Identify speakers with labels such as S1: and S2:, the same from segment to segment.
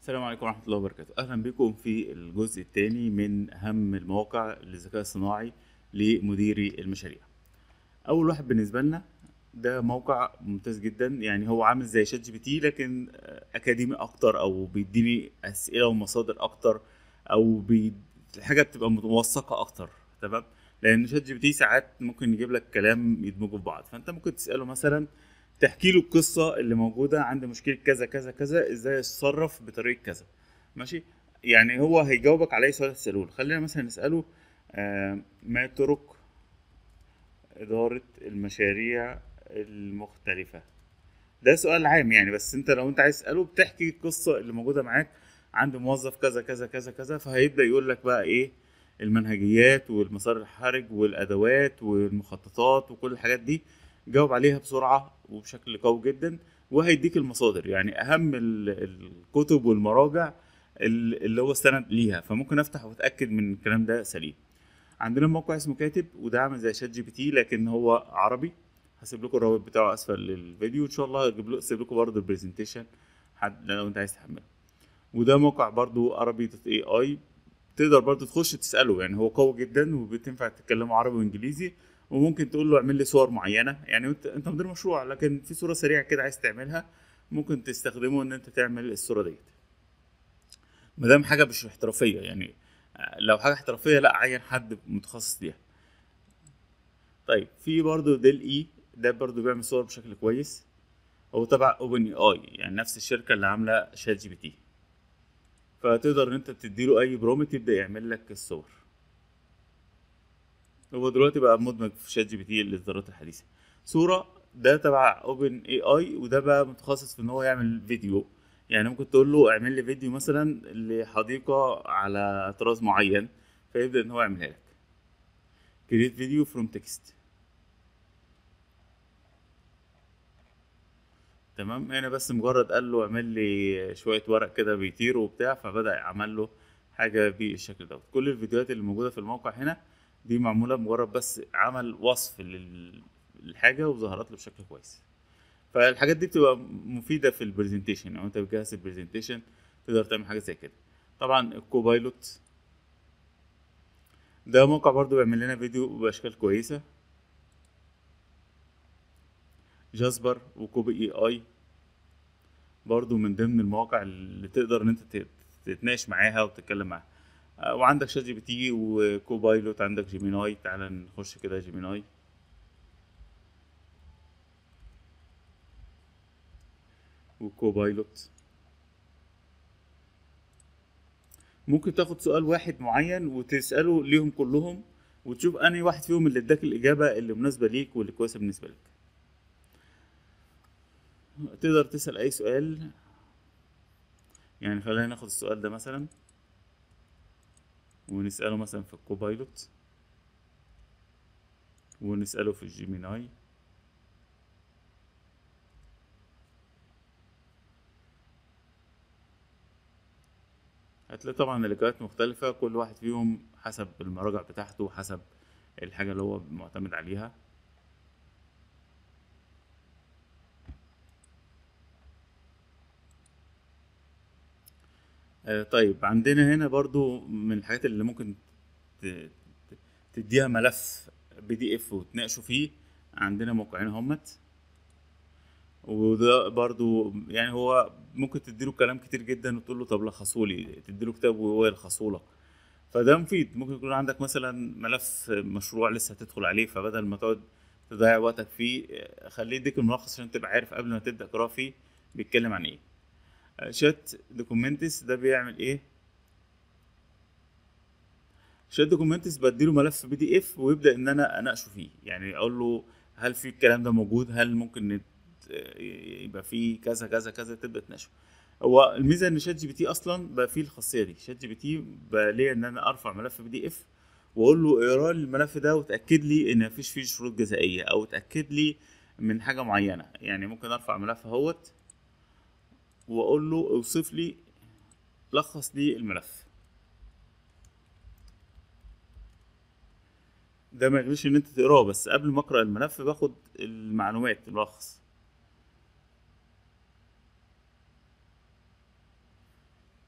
S1: السلام عليكم ورحمة الله وبركاته أهلا بكم في الجزء الثاني من أهم المواقع للذكاء الصناعي لمديري المشاريع أول واحد بالنسبة لنا ده موقع ممتاز جدا يعني هو عامل زي شات جي بي تي لكن أكاديمي أكتر أو بيديني أسئلة ومصادر أكتر أو بي... الحاجة بتبقى موثقة أكتر تمام لأن شات جي بي تي ساعات ممكن يجيب لك كلام يدمجه في بعض فأنت ممكن تسأله مثلا تحكي له القصه اللي موجوده عند مشكله كذا كذا كذا ازاي اتصرف بطريقه كذا ماشي يعني هو هيجاوبك على اي سؤال تساله له خلينا مثلا نساله آه ما طرق اداره المشاريع المختلفه ده سؤال عام يعني بس انت لو انت عايز تساله بتحكي القصه اللي موجوده معاك عند موظف كذا كذا كذا كذا فهيبدا يقول لك بقى ايه المنهجيات والمسار الحرج والادوات والمخططات وكل الحاجات دي جاوب عليها بسرعه وبشكل قوي جدا وهيديك المصادر يعني اهم الكتب والمراجع اللي هو استند ليها فممكن افتح واتاكد من الكلام ده سليم عندنا موقع اسمه كاتب وده عامل زي شات جي بي تي لكن هو عربي هسيب لكم الرابط بتاعه اسفل الفيديو ان شاء الله هجيب له اسيب لكم برضه البرزنتيشن حد لو انت عايز تحمله وده موقع برضه عربي دوت اي اي تقدر برضه تخش تساله يعني هو قوي جدا وبتنفع تتكلموا عربي وانجليزي وممكن تقول له اعمل لي صور معينه يعني انت انت مدير مشروع لكن في صوره سريعه كده عايز تعملها ممكن تستخدمه ان انت تعمل الصوره ديت ما دام حاجه مش احترافيه يعني لو حاجه احترافيه لا عين حد متخصص ليها طيب في برضه ديل اي ده برضه بيعمل صور بشكل كويس هو تبع اوبن اي اي يعني نفس الشركه اللي عامله شات جي بي تي فتقدر ان انت تديله اي برومت يبدا يعمل لك الصور هو دلوقتي بقى مدمج في شات جي بي تي الاصدارات الحديثه صوره ده تبع اوبن اي اي وده بقى متخصص في ان هو يعمل فيديو يعني ممكن تقول له اعمل لي فيديو مثلا لحديقه على طراز معين فيبدا ان هو يعملها لك create فيديو فروم تكست تمام هنا بس مجرد قال له اعمل لي شويه ورق كده بيطيروا وبتاع فبدا يعمل له حاجه بالشكل دوت كل الفيديوهات اللي موجوده في الموقع هنا دي معموله مجرد بس عمل وصف للحاجه وظهرت له بشكل كويس فالحاجات دي بتبقى مفيده في البرزنتيشن لو انت بتجهز البرزنتيشن تقدر تعمل حاجه زي كده طبعا الكوبايلوت ده موقع برضو بيعمل لنا فيديو باشكال كويسه جاسبر وكوبي اي اي برضو من ضمن المواقع اللي تقدر ان انت تتناقش معاها وتتكلم معاها وعندك شات جي بي تي وكوبايلوت عندك جيميناي تعال نخش كده جيميناي وكوبايلوت ممكن تاخد سؤال واحد معين وتسأله ليهم كلهم وتشوف انهي واحد فيهم اللي اداك الإجابة اللي مناسبة ليك واللي كويسة بالنسبة لك تقدر تسأل أي سؤال يعني خلينا ناخد السؤال ده مثلا ونسأله مثلا في الكوبايلوت ونسأله في الجيميناي هتلاقي طبعا الإجابات مختلفة كل واحد فيهم حسب المراجع بتاعته حسب الحاجة اللي هو معتمد عليها طيب عندنا هنا برضو من الحاجات اللي ممكن تديها ملف بي دي اف وتناقشوا فيه عندنا موقعين همت وده برضو يعني هو ممكن تديله كلام كتير جدا وتقول له طب لخصولي تديله كتاب وهو يلخصه لك فده مفيد ممكن يكون عندك مثلا ملف مشروع لسه هتدخل عليه فبدل ما تقعد تضيع وقتك فيه خليه يديك الملخص عشان تبقى عارف قبل ما تبدا قراءه فيه بيتكلم عن ايه شات دوكيومنتس ده بيعمل ايه شات دوكيومنتس بديله ملف بي دي اف ويبدا ان انا اناقشه فيه يعني اقول له هل في الكلام ده موجود هل ممكن يبقى فيه كذا كذا كذا تبدا تناقشه هو الميزه ان شات جي بي تي اصلا بقى فيه الخاصيه دي شات جي بي تي بقى ليا ان انا ارفع ملف بي دي اف واقول له اقرا لي الملف ده وتاكد لي ان مفيش فيه شروط جزائيه او تاكد لي من حاجه معينه يعني ممكن ارفع ملف اهوت واقول له اوصف لي لخص لي الملف ده ما يغنيش ان انت تقراه بس قبل ما اقرا الملف باخد المعلومات الملخص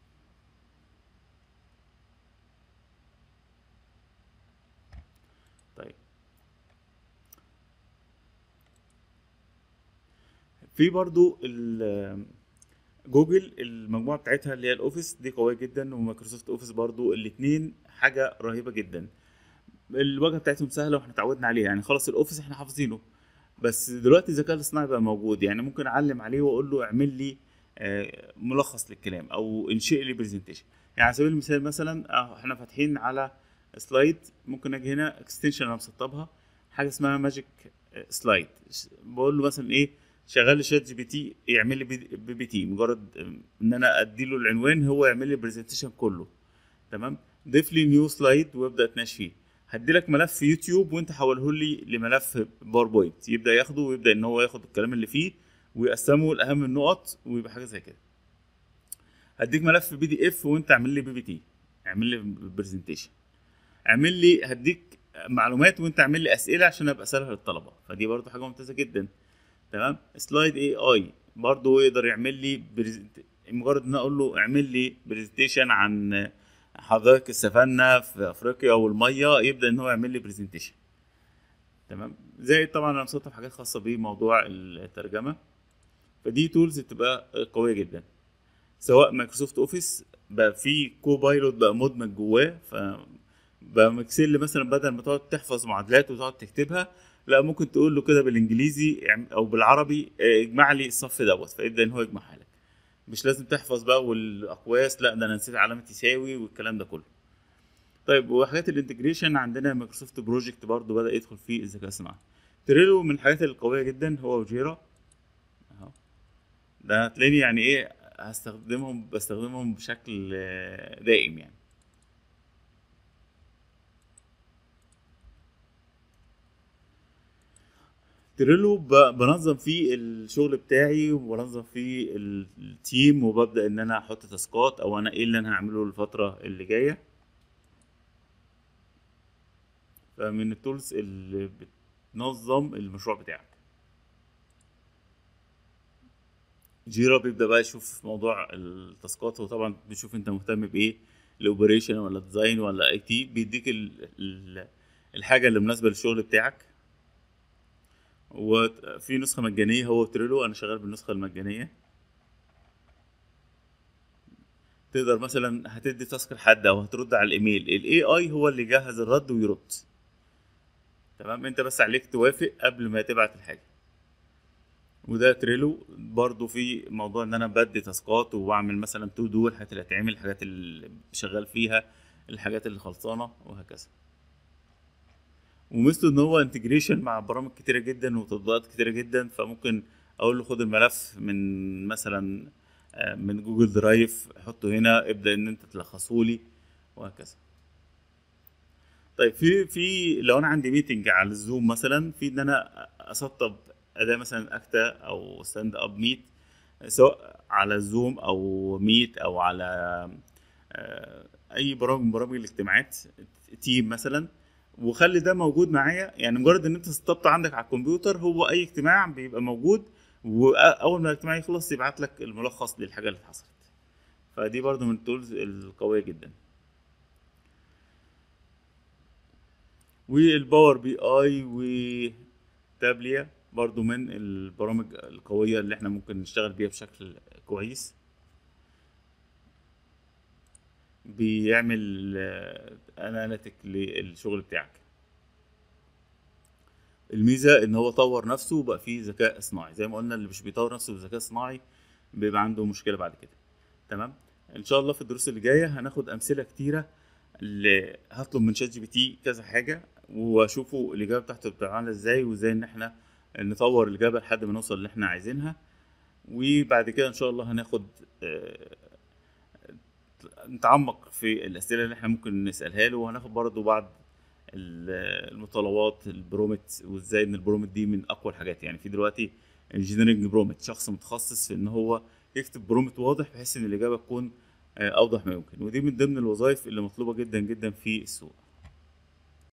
S1: في برضو ال- جوجل المجموعه بتاعتها اللي هي الاوفيس دي قويه جدا ومايكروسوفت اوفيس برضو الاثنين حاجه رهيبه جدا الواجهه بتاعتهم سهله واحنا اتعودنا عليها يعني خلاص الاوفيس احنا حافظينه بس دلوقتي الذكاء الاصطناعي بقى موجود يعني ممكن اعلم عليه واقول له اعمل لي آه، ملخص للكلام او انشئ لي برزنتيشن يعني على سبيل المثال مثلا آه، احنا فاتحين على سلايد ممكن اجي هنا اكستنشن انا مسطبها حاجه اسمها ماجيك سلايد بقول له مثلا ايه شغال لي شات جي بي تي يعمل لي بي بي تي مجرد ان انا ادي له العنوان هو يعمل لي البرزنتيشن كله تمام ضيف لي نيو سلايد وابدا اتناقش فيه هدي لك ملف يوتيوب وانت حوله لي لملف باوربوينت يبدا ياخده ويبدا ان هو ياخد الكلام اللي فيه ويقسمه لاهم النقط ويبقى حاجه زي كده هديك ملف بي دي اف وانت اعمل لي بي بي تي اعمل لي برزنتيشن اعمل لي هديك معلومات وانت اعمل لي اسئله عشان ابقى اسالها للطلبه فدي برضو حاجه ممتازه جدا تمام سلايد اي اي برضو يقدر يعمل لي بريزنت... مجرد ان أنا اقول له اعمل لي برزنتيشن عن حدائق السفانة في افريقيا والميه يبدا ان هو يعمل لي برزنتيشن تمام زي طبعا انا مسطب حاجات خاصه بموضوع الترجمه فدي تولز بتبقى قويه جدا سواء مايكروسوفت اوفيس بقى في كوبايلوت بقى مدمج جواه ف بقى مكسل مثلا بدل ما تقعد تحفظ معادلات وتقعد تكتبها لا ممكن تقول له كده بالانجليزي اعم- او بالعربي اه، اجمع لي الصف دوت فيبدا ان هو يجمعها لك مش لازم تحفظ بقى والاقواس لا ده انا نسيت علامه يساوي والكلام ده كله طيب وحاجات الانتجريشن عندنا مايكروسوفت بروجكت برضو بدا يدخل فيه الذكاء الصناعي تريلو من الحاجات القويه جدا هو وجيرا اهو ده هتلاقيني يعني ايه هستخدمهم بستخدمهم بشكل اه، دائم يعني تريلو ب- بنظم فيه الشغل بتاعي وبنظم فيه ال- التيم وببدأ ان انا احط تاسكات او انا ايه اللي انا هعمله الفترة اللي جاية فمن التولز اللي بتنظم المشروع بتاعك جيرا بيبدأ بقى يشوف موضوع التاسكات وطبعا بيشوف انت مهتم بايه الاوبريشن ولا ديزاين ولا اي تي بيديك ال- ال- الحاجة اللي مناسبة للشغل بتاعك وفي نسخة مجانية هو تريلو أنا شغال بالنسخة المجانية تقدر مثلا هتدي تاسك لحد أو هترد على الإيميل ال AI هو اللي يجهز الرد ويرد تمام أنت بس عليك توافق قبل ما تبعت الحاجة وده تريلو برضو في موضوع ان انا بدي تاسكات واعمل مثلا تو دو الحاجات اللي هتعمل الحاجات اللي شغال فيها الحاجات اللي خلصانه وهكذا ومثله ان هو انتجريشن مع برامج كتيره جدا وتطبيقات كتيره جدا فممكن اقول له خد الملف من مثلا آه، من جوجل درايف حطه هنا ابدا ان انت تلخصه لي وهكذا طيب في في لو انا عندي ميتنج على الزوم مثلا في ان انا اسطب اداه مثلا اكتا او ستاند اب ميت سواء على الزوم او ميت او على آه، اي برامج من برامج الاجتماعات تيم مثلا وخلي ده موجود معايا يعني مجرد ان انت سطبت عندك على الكمبيوتر هو اي اجتماع بيبقى موجود واول ما الاجتماع يخلص يبعت لك الملخص للحاجه اللي حصلت فدي برضو من التولز القويه جدا والباور بي اي وتابليا برضو من البرامج القويه اللي احنا ممكن نشتغل بيها بشكل كويس بيعمل اناليتيك للشغل بتاعك الميزه ان هو طور نفسه وبقى فيه ذكاء اصطناعي زي ما قلنا اللي مش بيطور نفسه بذكاء اصطناعي بيبقى عنده مشكله بعد كده تمام ان شاء الله في الدروس اللي جايه هناخد امثله كتيره اللي هطلب من شات جي بي تي كذا حاجه واشوفه الاجابه بتاعته بتبقى عامله ازاي وازاي ان احنا نطور الاجابه لحد ما نوصل اللي احنا عايزينها وبعد كده ان شاء الله هناخد آه، نتعمق في الاسئله اللي احنا ممكن نسالها له وهناخد برضه بعض ال- المتطلبات البرومت وازاي ان البرومت دي من اقوى الحاجات يعني في دلوقتي انجينيرنج برومت شخص متخصص في ان هو يكتب برومت واضح بحيث ان الاجابه تكون آه، اوضح ما يمكن ودي من ضمن الوظائف اللي مطلوبه جدا جدا في السوق